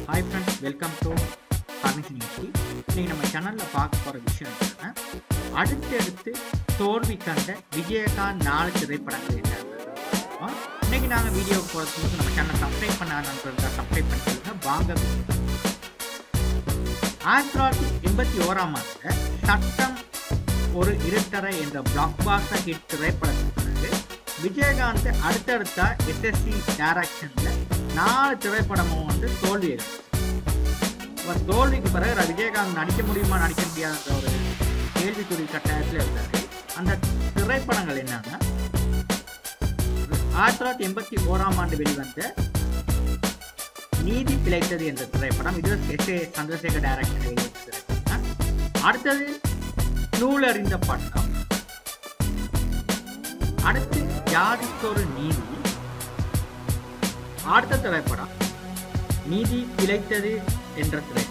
Hi friends welcome to ஃபர்னிஷ் நியூஸ்டி இன்னைக்கு நம்ம சேனலில் பார்க்க போகிற விஷயம் என்னன்னா அடுத்தடுத்து தோல்வி கண்ட விஜயகாந்த் நாலு திரைப்படங்கள் என்னன்னு பார்ப்போம். இன்னைக்கு நாங்கள் வீடியோ போகிறதுக்கு நம்ம சேனலை சப்ஸ்கிரைப் பண்ண நண்பர்கள் சப்ஸ்கிரைப் பண்ணிக்கோங்க வாங்க video. ஆயிரத்தி தொள்ளாயிரத்தி எண்பத்தி ஓராம் ஆண்டு சட்டம் ஒரு இருட்டறை என்ற பிளாக் பாஸ்டர் ஹிட் திரைப்படத்துக்கு பிறகு விஜயகாந்த் அடுத்தடுத்த எஸ்எஸ்சி டைரக்ஷன்ல நாலு திரைப்படமும் வந்து தோல்வி அவர் தோல்விக்கு பிறகு ர- விஜயகாந்த் நடிக்க முடியுமா நடிக்க முடியாதுன்ற ஒரு கேள்விக்குறி கட்டாயத்தில் இருந்தாரு அந்த திரைப்படங்கள் என்னன்னா ஆயிரத்தி தொள்ளாயிரத்தி எண்பத்தி ஓராம் ஆண்டு வெளிவந்த நீதி பிழைத்தது என்ற திரைப்படம் இது எஸ் ஏ சந்திரசேகர் டைரக்ஷன் எழுதிய திரைப்படம் அடுத்தது நூலறிந்த பட்டம் அடுத்து ஜாதிக்கொரு நீதி அடுத்த திரைப்படம் நீதி பிழைத்தது என்ற திரைப்படம்